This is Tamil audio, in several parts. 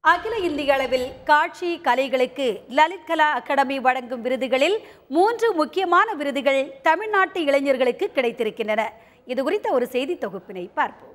அகில இந்திய அளவில் காட்சி கலைகளுக்கு லலித் கலா அகாடமி வழங்கும் விருதுகளில் மூன்று முக்கியமான விருதுகள் தமிழ்நாட்டு இளைஞர்களுக்கு கிடைத்திருக்கின்றன இது குறித்த ஒரு செய்தி தொகுப்பினை பார்ப்போம்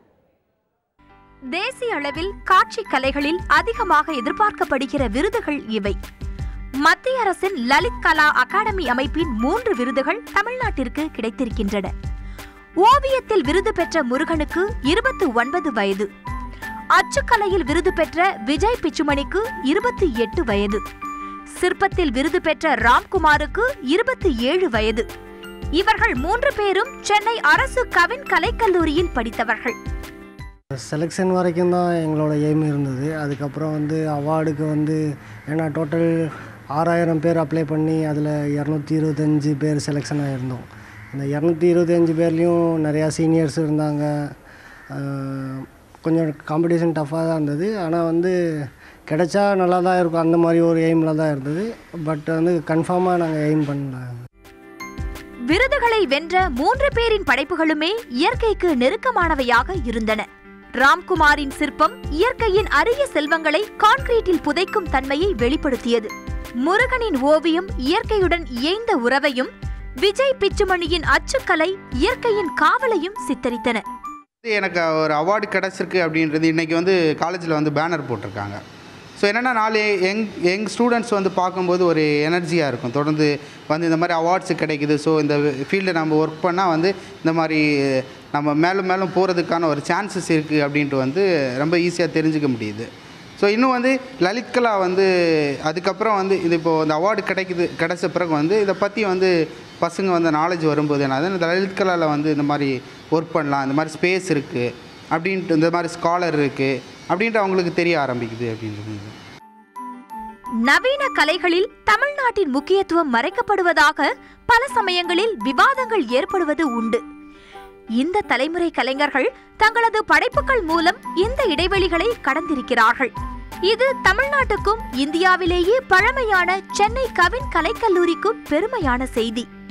தேசிய அளவில் காட்சி கலைகளில் அதிகமாக எதிர்பார்க்கப்படுகிற விருதுகள் இவை மத்திய அரசின் லலித் கலா அகாடமி அமைப்பின் மூன்று விருதுகள் தமிழ்நாட்டிற்கு கிடைத்திருக்கின்றன ஓவியத்தில் விருது பெற்ற முருகனுக்கு இருபத்தி ஒன்பது வயது அச்சுக்கலையில் விருது பெற்ற விஜய் பிச்சுமணிக்கு இருபத்தி எட்டு வயது சிற்பத்தில் விருது பெற்ற ராம்குமாருக்கு இருபத்தி ஏழு வயது இவர்கள் மூன்று பேரும் சென்னை அரசு கவின் கலைக்கல்லூரியில் படித்தவர்கள் செலெக்ஷன் வரைக்கும் தான் எங்களோட எய்ம் இருந்தது அதுக்கப்புறம் வந்து அவார்டுக்கு வந்து ஏன்னா டோட்டல் ஆறாயிரம் பேர் அப்ளை பண்ணி அதில் இரநூத்தி இருபத்தஞ்சி பேர் செலெக்ஷன் ஆகிருந்தோம் இந்த இரநூத்தி இருபத்தஞ்சி பேர்லேயும் நிறையா சீனியர்ஸ் இருந்தாங்க ஆஹ் கொஞ்சம் காம்படிஷன் டஃப்பாக தான் இருந்தது ஆனால் வந்து கிடைச்சா நல்லா தான் இருக்கும் அந்த மாதிரி ஒரு எய்மில் தான் இருந்தது பட் வந்து கன்ஃபார்மாக நாங்கள் எய்ம் பண்ணல விருதுகளை வென்ற மூன்று பேரின் படைப்புகளுமே இயற்கைக்கு நெருக்கமானவையாக இருந்தன ராம்குமாரின் சிற்பம் இயற்கையின் அரிய செல்வங்களை கான்கிரீட்டில் புதைக்கும் தன்மையை வெளிப்படுத்தியது முருகனின் ஓவியம் இயற்கையுடன் இயைந்த உறவையும் விஜய் பிச்சுமணியின் அச்சுக்கலை இயற்கையின் காவலையும் சித்தரித்தன எனக்கு ஒரு அவார்டு கிடச்சிருக்கு அப்படின்றது இன்றைக்கி வந்து காலேஜில் வந்து பேனர் போட்டிருக்காங்க ஸோ என்னென்னா நாலு யங் யங் ஸ்டூடெண்ட்ஸ் வந்து பார்க்கும்போது ஒரு எனர்ஜியாக இருக்கும் தொடர்ந்து வந்து இந்த மாதிரி அவார்ட்ஸ் கிடைக்குது ஸோ இந்த ஃபீல்டில் நம்ம ஒர்க் பண்ணால் வந்து இந்த மாதிரி நம்ம மேலும் மேலும் போகிறதுக்கான ஒரு சான்சஸ் இருக்குது அப்படின்ட்டு வந்து ரொம்ப ஈஸியாக தெரிஞ்சுக்க முடியுது ஸோ இன்னும் வந்து லலித் கலா வந்து அதுக்கப்புறம் வந்து இது இப்போது இந்த அவார்டு கிடைக்குது கிடைச்ச பிறகு வந்து இதை பற்றி வந்து பசங்க வந்து நாலேஜ் வரும்போது என்ன இந்த லலித் கலாவில் வந்து இந்த மாதிரி ஒர்க் பண்ணலாம் இந்த மாதிரி ஸ்பேஸ் இருக்குது அப்படின்ட்டு இந்த மாதிரி ஸ்காலர் இருக்குது அப்படின்ட்டு அவங்களுக்கு தெரிய ஆரம்பிக்குது அப்படின்றது நவீன கலைகளில் தமிழ்நாட்டின் முக்கியத்துவம் மறைக்கப்படுவதாக பல சமயங்களில் விவாதங்கள் ஏற்படுவது உண்டு இந்த தலைமுறை கலைஞர்கள் தங்களது படைப்புகள் மூலம் இந்த இடைவெளிகளை கடந்திருக்கிறார்கள் இது தமிழ்நாட்டுக்கும் இந்தியாவிலேயே பழமையான சென்னை கவின் கலைக்கல்லூரிக்கும் பெருமையான செய்தி